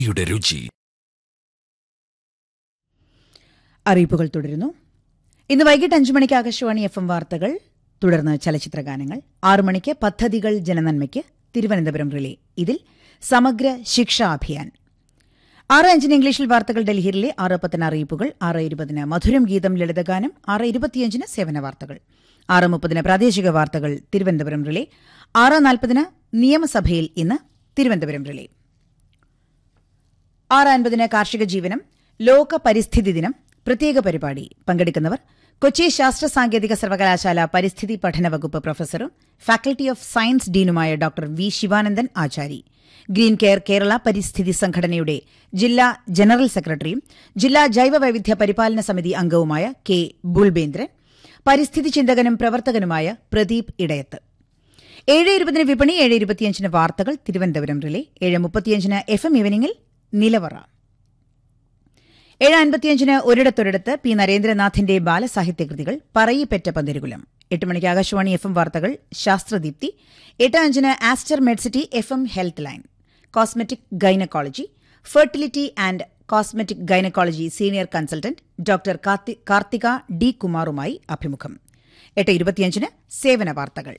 യുടെ രുചി അറിയിപ്പുകൾ തുടരുന്നു ഇന്ന് വൈകിട്ട് അഞ്ചു മണിക്ക് ആകാശവാണി എഫ് എം വാർത്തകൾ തുടർന്ന് ചലച്ചിത്ര ഗാനങ്ങൾ ആറു മണിക്ക് പദ്ധതികൾ ജനനന്മയ്ക്ക് തിരുവനന്തപുരം റിലേ ഇതിൽ സമഗ്ര ശിക്ഷാ അഭിയാൻ ആറ് അഞ്ചിന് ഇംഗ്ലീഷിൽ വാർത്തകൾ ഡൽഹിയിലെ ആറ് പത്തിന് അറിയിപ്പുകൾ ആറ് ഇരുപതിന് മധുരം ഗീതം ലളിതഗാനം ആറ് ഇരുപത്തിയഞ്ചിന് സേവന വാർത്തകൾ ആറ് മുപ്പതിന് പ്രാദേശിക വാർത്തകൾ തിരുവനന്തപുരം റിലേ ആറ് നാൽപ്പതിന് നിയമസഭയിൽ ഇന്ന് തിരുവനന്തപുരം റിലേ ആറ് അൻപതിന് കാർഷിക ജീവനം ലോക പരിസ്ഥിതി ദിനം പ്രത്യേക പരിപാടി പങ്കെടുക്കുന്നവർ കൊച്ചി ശാസ്ത്ര സാങ്കേതിക സർവകലാശാല പരിസ്ഥിതി പഠന വകുപ്പ് പ്രൊഫസറും ഫാക്കൽറ്റി ഓഫ് സയൻസ് ഡീനുമായ doctor V Sivanandan Achari green care Kerala പരിസ്ഥിതി സംഘടനയുടെ ജില്ലാ ജനറൽ സെക്രട്ടറിയും ജില്ലാ ജൈവ വൈവിധ്യ പരിപാലന സമിതി അംഗവുമായ കെ ബുൾബേന്ദ്രൻ പരിസ്ഥിതി ചിന്തകനും പ്രവർത്തകനുമായ പ്രദീപ് ഇടയത്ത് ഏഴ് ഇരുപതിന് വിപണി ഏഴ് ഇരുപത്തിയഞ്ചിന് വാർത്തകൾ തിരുവനന്തപുരം റിലേ ഏഴ് മുപ്പത്തിയഞ്ചിന് എഫ് എം ഈവനിംഗിൽ നിലവറ ഏഴ് അൻപത്തിയഞ്ചിന് ഒരിടത്തൊരിടത്ത് പി നരേന്ദ്രനാഥിന്റെ ബാലസാഹിത്യകൃതികൾ പറയിപ്പെറ്റ പന്തിരുകുലം എട്ട് മണിക്ക് ആകാശവാണി എഫ് എം വാർത്തകൾ ശാസ്ത്രദീപ്തി എട്ട് അഞ്ചിന് Aster Medcity F M health line cosmetic gynaecology fertility and cosmetic gynaecology senior consultant doctor Karthi- Karthika D കുമാറുമായി അഭിമുഖം എട്ട് ഇരുപത്തിയഞ്ചിന് സേവന വാർത്തകൾ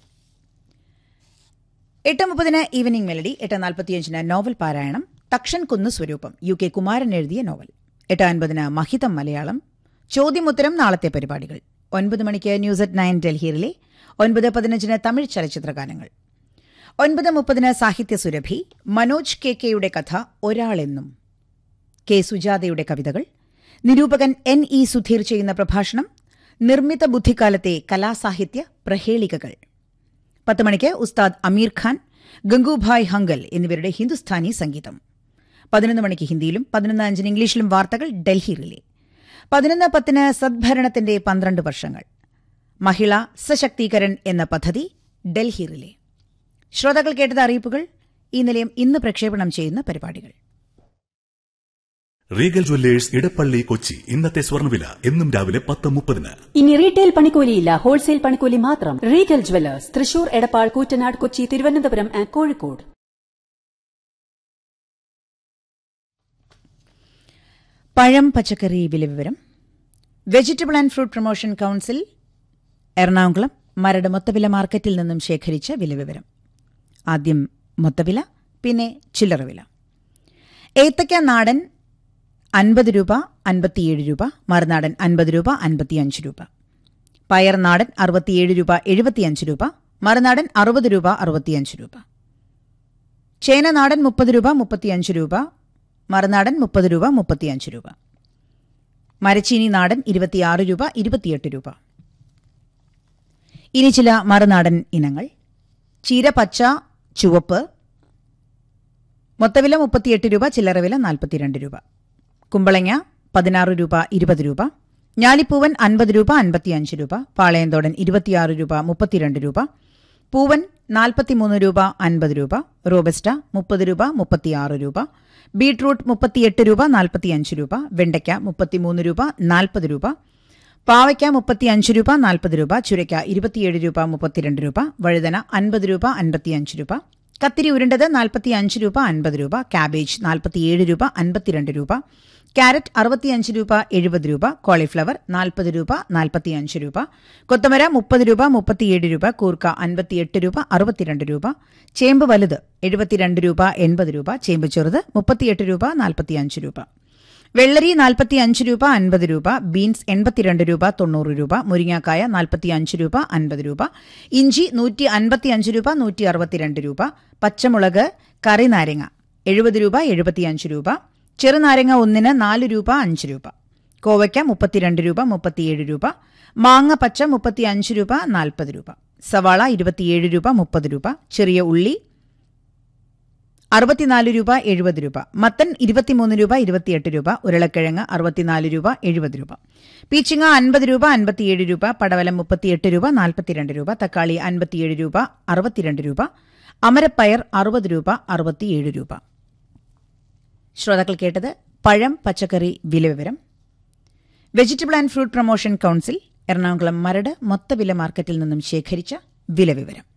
എട്ട് മുപ്പതിന് ഈവനിംഗ് മെലഡി എട്ട് നാൽപ്പത്തിയഞ്ചിന് നോവൽ പാരായണം തക്ഷൻ കുന്ന് സ്വരൂപം യു കെ കുമാരൻ എഴുതിയ നോവൽ എട്ട് അൻപതിന് മഹിതം മലയാളം ചോദ്യമുത്തരം നാളത്തെ പരിപാടികൾ ഒൻപത് മണിക്ക് ന്യൂസ് അറ്റ് നയൻ ഡൽഹിയിലെ ഒൻപത് പതിനഞ്ചിന് തമിഴ് ചലച്ചിത്രഗാനങ്ങൾ ഒൻപത് മുപ്പതിന് സാഹിത്യ സുരഭി മനോജ് കെ കെയുടെ കഥ ഒരാളെന്നും കെ സുജാതയുടെ കവിതകൾ നിരൂപകൻ എൻ ഇ സുധീർ ചെയ്യുന്ന പ്രഭാഷണം നിർമ്മിത ബുദ്ധിക്കാലത്തെ കലാസാഹിത്യ പ്രഹേളികകൾ പത്ത് മണിക്ക് ഉസ്താദ് അമീർ ഖാൻ ഗംഗൂഭായ് ഹങ്കൽ എന്നിവരുടെ ഹിന്ദുസ്ഥാനി സംഗീതം പതിനൊന്ന് മണിക്ക് ഹിന്ദിയിലും പതിനൊന്ന് അഞ്ചിന് ഇംഗ്ലീഷിലും വാർത്തകൾ ഡൽഹി റിലേ പതിനൊന്ന് പത്തിന് സദ്ഭരണത്തിന്റെ പന്ത്രണ്ട് വർഷങ്ങൾ മഹിള സശക്തീകരൺ എന്ന പദ്ധതി ഡൽഹി റിലേ ശ്രോതാക്കൾ കേട്ടത് അറിയിപ്പുകൾ ഈ നിലയം ഇന്ന് പ്രക്ഷേപണം ചെയ്യുന്ന പരിപാടികൾ റീഗൽ ജ്വല്ലേഴ്സ് ഇടപ്പള്ളി കൊച്ചി ഇന്നത്തെ സ്വർണ്ണവില എന്നും രാവിലെ പത്ത് മുപ്പതിന് ഇനി റീറ്റെയിൽ പണിക്കൂലിയില്ല ഹോൾസെയിൽ പണിക്കൂലി മാത്രം Regal jewellers Thrissur Edappal Koottanad Kochi Thiruvananthapuram and Kozhikode പഴം പച്ചക്കറി വില വിവരം vegetable and fruit promotion council Ernakulam Maradu മൊത്തവില മാർക്കറ്റിൽ നിന്നും ശേഖരിച്ച വില വിവരം ആദ്യം മൊത്തവില പിന്നെ ചില്ലറ വില ഏത്തയ്ക്ക നാടൻ അൻപത് രൂപ അൻപത്തിയേഴ് രൂപ മറുനാടൻ അൻപത് രൂപ അൻപത്തിയഞ്ച് രൂപ പയർ നാടൻ അറുപത്തിയേഴ് രൂപ എഴുപത്തിയഞ്ച് രൂപ മറുനാടൻ അറുപത് രൂപ അറുപത്തിയഞ്ച് രൂപ ചേന നാടൻ മുപ്പത് രൂപ മുപ്പത്തിയഞ്ച് രൂപ മറുനാടൻ മുപ്പത് രൂപ മുപ്പത്തിയഞ്ച് രൂപ മരച്ചീനി നാടൻ ഇരുപത്തിയാറ് രൂപ ഇരുപത്തിയെട്ട് രൂപ ഇനി ചില മറുനാടൻ ഇനങ്ങൾ ചീര പച്ച ചുവപ്പ് മൊത്തവില മുപ്പത്തിയെട്ട് രൂപ ചില്ലറ വില നാൽപ്പത്തിരണ്ട് രൂപ കുമ്പളങ്ങ പതിനാറ് രൂപ ഇരുപത് രൂപ ഞാലിപ്പൂവൻ അൻപത് രൂപ അൻപത്തിയഞ്ച് രൂപ പാളയന്തോടൻ ഇരുപത്തിയാറ് രൂപ മുപ്പത്തിരണ്ട് രൂപ പൂവൻ നാൽപ്പത്തിമൂന്ന് രൂപ അൻപത് രൂപ റോബസ്റ്റ മുപ്പത് രൂപ മുപ്പത്തിയാറ് രൂപ ബീട്രൂട്ട് മുപ്പത്തിയെട്ട് രൂപ നാൽപ്പത്തിയഞ്ച് രൂപ വെണ്ടയ്ക്ക മുപ്പത്തിമൂന്ന് രൂപ നാൽപ്പത് രൂപ പാവയ്ക്ക മുപ്പത്തിയഞ്ച് രൂപ നാൽപ്പത് രൂപ ചുരയ്ക്ക ഇരുപത്തിയേഴ് രൂപ മുപ്പത്തിരണ്ട് രൂപ വഴുതന അൻപത് രൂപ അൻപത്തിയഞ്ച് രൂപ കത്തിരി ഉരുണ്ടത് നാൽപ്പത്തിയഞ്ച് രൂപ അൻപത് രൂപ കാബേജ് നാൽപ്പത്തിയേഴ് രൂപ അൻപത്തിരണ്ട് രൂപ ക്യാരറ്റ് അറുപത്തിയഞ്ച് രൂപ എഴുപത് രൂപ കോളിഫ്ലവർ നാൽപ്പത് രൂപ നാൽപ്പത്തിയഞ്ച് രൂപ കൊത്തമര മുപ്പത് രൂപ മുപ്പത്തിയേഴ് രൂപ കൂർക്ക അൻപത്തിയെട്ട് രൂപ അറുപത്തിരണ്ട് രൂപ ചേമ്പ് വലുത് എഴുപത്തിരണ്ട് രൂപ എൺപത് രൂപ ചേമ്പ് ചെറുത് മുപ്പത്തിയെട്ട് രൂപ നാൽപ്പത്തിയഞ്ച് രൂപ വെള്ളരി നാൽപ്പത്തി അഞ്ച് രൂപ അൻപത് രൂപ ബീൻസ് എൺപത്തിരണ്ട് രൂപ തൊണ്ണൂറ് രൂപ മുരിങ്ങാക്കായ നാൽപ്പത്തി അഞ്ച് രൂപ അൻപത് രൂപ ഇഞ്ചി നൂറ്റി അൻപത്തി അഞ്ച് രൂപ നൂറ്റി അറുപത്തിരണ്ട് രൂപ പച്ചമുളക് കറി നാരങ്ങ എഴുപത് രൂപ എഴുപത്തിയഞ്ച് രൂപ ചെറുനാരങ്ങ ഒന്നിന് നാല് രൂപ അഞ്ച് രൂപ കോവയ്ക്ക മുപ്പത്തിരണ്ട് രൂപ മുപ്പത്തിയേഴ് രൂപ മാങ്ങ പച്ച മുപ്പത്തി അഞ്ച് രൂപ നാൽപ്പത് രൂപ സവാള ഇരുപത്തിയേഴ് രൂപ മുപ്പത് രൂപ ചെറിയ ഉള്ളി അറുപത്തിനാല് രൂപ എഴുപത് രൂപ മത്തൻ ഇരുപത്തിമൂന്ന് രൂപ ഇരുപത്തിയെട്ട് രൂപ ഉരുളക്കിഴങ്ങ് അറുപത്തിനാല് രൂപ എഴുപത് രൂപ പീച്ചിങ്ങ അൻപത് രൂപ അൻപത്തിയേഴ് രൂപ പടവലം മുപ്പത്തിയെട്ട് രൂപ നാൽപ്പത്തിരണ്ട് രൂപ തക്കാളി അൻപത്തിയേഴ് രൂപ അറുപത്തിരണ്ട് രൂപ അമരപ്പയർ അറുപത് രൂപ അറുപത്തിയേഴ് രൂപ ശ്രോതാക്കൾ കേട്ടത് പഴം പച്ചക്കറി വില വിവരം vegetable and fruit promotion council Ernakulam Maradu മൊത്തവില മാർക്കറ്റിൽ നിന്നും ശേഖരിച്ച വില വിവരം